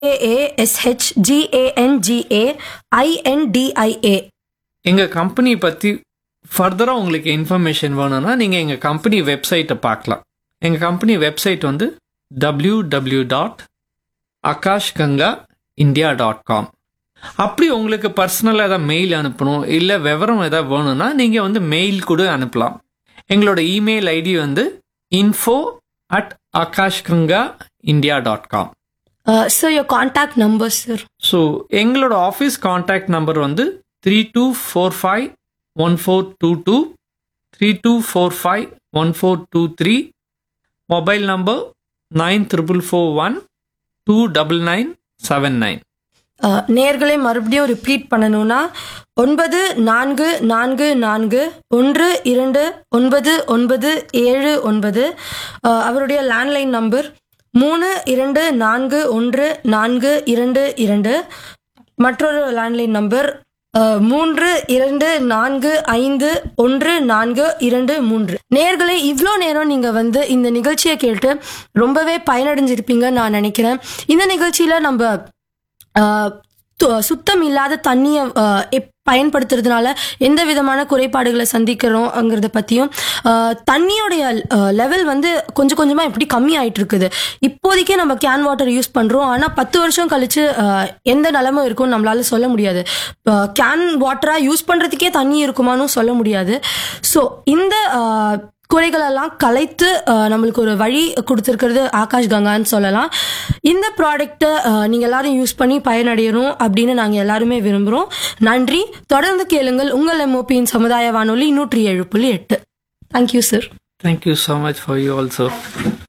ஏஏஎஸ்ஹெச்ஜிஏஎன்ஜிஏ INDIA எங்கள் company பற்றி ஃபர்தராக உங்களுக்கு இன்ஃபர்மேஷன் வேணும்னா நீங்கள் எங்கள் கம்பெனி வெப்சைட்டை பார்க்கலாம் எங்கள் கம்பெனி வெப்சைட் வந்து W W dot Akash Ganga India dot com அப்படி உங்களுக்கு பர்சனலாக ஏதாவது மெயில் அனுப்பணும் இல்லை விவரம் ஏதாவது வேணும்னா நீங்கள் வந்து மெயில் கூட அனுப்பலாம் எங்களோட இமெயில் ஐடி வந்து info at Akash Ganga India dot com sir your contact number sir so எங்களோட ஆஃபீஸ் காண்டாக்ட் நம்பர் வந்து three two four five one four two two three two four five one four two three mobile number nine triple four one two double nine seven nine நேர்களை மறுபடியும் repeat பண்ணணும்னா ஒன்பது நான்கு நான்கு நான்கு ஒன்று இரண்டு ஒன்பது ஒன்பது ஏழு ஒன்பது அஹ், அவருடைய லேண்ட்லைன் நம்பர் மூணு இரண்டு நான்கு ஒன்று நான்கு இரண்டு இரண்டு மற்றொரு லேண்ட்லைன் நம்பர் அஹ், மூன்று இரண்டு நான்கு ஐந்து ஒன்று நான்கு இரண்டு மூன்று நேர்களை இவ்வளோ நேரம் நீங்கள் வந்து இந்த நிகழ்ச்சியை கேட்டு ரொம்பவே பயனடைஞ்சிருப்பீங்கன்னு நான் நினைக்கிறேன் இந்த நிகழ்ச்சியில் நம்ம ஆஹ் து- சுத்தம் இல்லாத தண்ணியை ஆஹ் எப்- பயன்படுத்துறதுனால எந்த விதமான குறைபாடுகளை சந்திக்கிறோங்கிறத பற்றியும் ஆஹ் தண்ணியோடைய லெவல் வந்து கொஞ்சம் கொஞ்சமாக எப்படி கம்மி ஆயிட்டு இருக்குது இப்போதைக்கே நம்ம கேன் வாட்டர் யூஸ் பண்ணுறோம் ஆனால் பத்து வருஷம் கழிச்சு ஆஹ் எந்த நிலமும் இருக்கும்னு நம்மளால சொல்ல முடியாது கேன் வாட்டராக யூஸ் பண்ணுறதுக்கே தண்ணி இருக்குமான்னு சொல்ல முடியாது ஸோ இந்த ஆஹ் குறைகளெல்லாம் கலைத்து அஹ், நம்மளுக்கு ஒரு வழி கொடுத்துருக்கிறது ஆகாஷ் கங்கான்னு சொல்லலாம் இந்த ப்ராடக்ட்டை நீங்கள் எல்லாரும் யூஸ் பண்ணி பயனடையணும் அப்படின்னு நாங்கள் எல்லாருமே விரும்புகிறோம் நன்றி தொடர்ந்து கேளுங்கள் உங்கள் எம்ஓபியின் சமுதாய வானொலி நூற்றி ஏழு புள்ளி எட்டு thank you sir thank you so much for you also